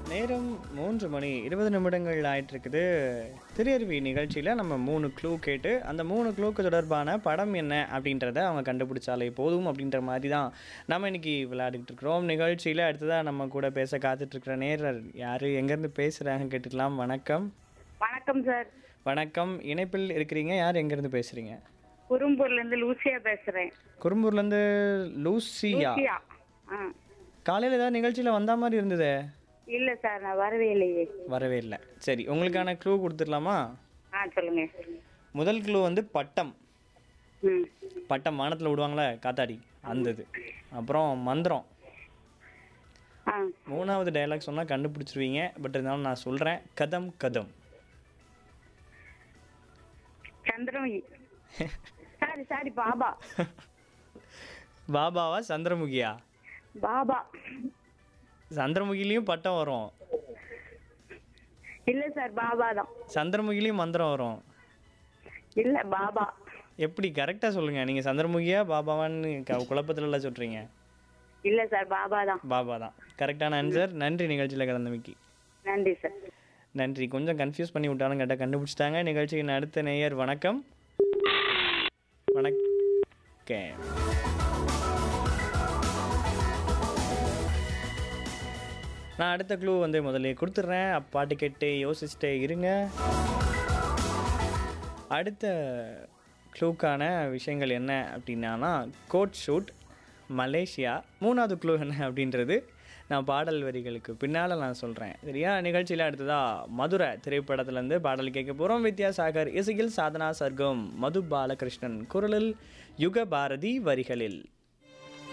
நேரம் மூன்று மணி இருபது நிமிடங்கள் ஆயிட்டு இருக்குது திரையருவி நிகழ்ச்சியில் நம்ம மூணு க்ளூ கேட்டு அந்த மூணு க்ளூக்கு தொடர்பான படம் என்ன அப்படின்றத அவங்க கண்டுபிடிச்சாலே போதும் அப்படின்ற மாதிரி தான் நம்ம இன்னைக்கு விளையாடிட்டு இருக்கிறோம் நிகழ்ச்சியில் அடுத்ததாக நம்ம கூட பேச காத்துட்டு இருக்கிற நேரர் யார் எங்கேருந்து பேசுகிறாங்க கேட்டுக்கலாம் வணக்கம் வணக்கம் சார் வணக்கம் இணைப்பில் இருக்கிறீங்க யார் எங்கேருந்து பேசுகிறீங்க குறும்பூர்ல இருந்து லூசியா பேசுறேன் குறும்பூர்லேருந்து லூசியா லூசியா ஆ காலையில் ஏதாவது நிகழ்ச்சியில் வந்த மாதிரி இருந்ததே இல்ல சார் நான் வரவே இல்லையே வரவே இல்லை சரி உங்களுக்கான க்ளூ கொடுத்துடலாமா ஆ சொல்லுங்க முதல் க்ளூ வந்து பட்டம் ம் பட்டம் வானத்தில் விடுவாங்களே காத்தாடி அந்த இது அப்புறம் மந்திரம் ஆ மூணாவது டயலாக் சொன்னால் கண்டுபிடிச்சிருவீங்க பட் இருந்தாலும் நான் சொல்கிறேன் கதம் கதம் சந்திரமுகி சாரி சாரி பாபா பாபாவா சந்திரமுகியா பாபா சந்திரமுகிலையும் பட்டம் வரும் இல்ல சார் பாபா தான் சந்திரமுகிலையும் மந்திரம் வரும் இல்ல பாபா எப்படி கரெக்டாக சொல்லுங்கள் நீங்கள் சந்திரமுகியா பாபாவான்னு க குழப்பத்துல எல்லாம் சொல்கிறீங்க இல்ல சார் பாபா தான் பாபா தான் கரெக்டான ஆன்சர் நன்றி நிகழ்ச்சியில் கலந்தமைக்கு நன்றி சார் நன்றி கொஞ்சம் கன்ஃபியூஸ் பண்ணி விட்டாலும் கேட்டால் கண்டுபிடிச்சிட்டாங்க நிகழ்ச்சியின் அடுத்த நேயர் வணக்கம் வணக்கம் நான் அடுத்த க்ளூ வந்து முதல்ல கொடுத்துட்றேன் பாட்டு கேட்டு யோசிச்சுட்டே இருங்க அடுத்த க்ளூக்கான விஷயங்கள் என்ன அப்படின்னா கோட் ஷூட் மலேசியா மூணாவது க்ளூ என்ன அப்படின்றது நான் பாடல் வரிகளுக்கு பின்னால் நான் சொல்கிறேன் சரியா நிகழ்ச்சியில் அடுத்ததா மதுரை திரைப்படத்துலேருந்து பாடல் கேட்க போகிறோம் வித்யாசாகர் இசையில் சாதனா சர்க்கம் மது பாலகிருஷ்ணன் குரலில் யுக பாரதி வரிகளில்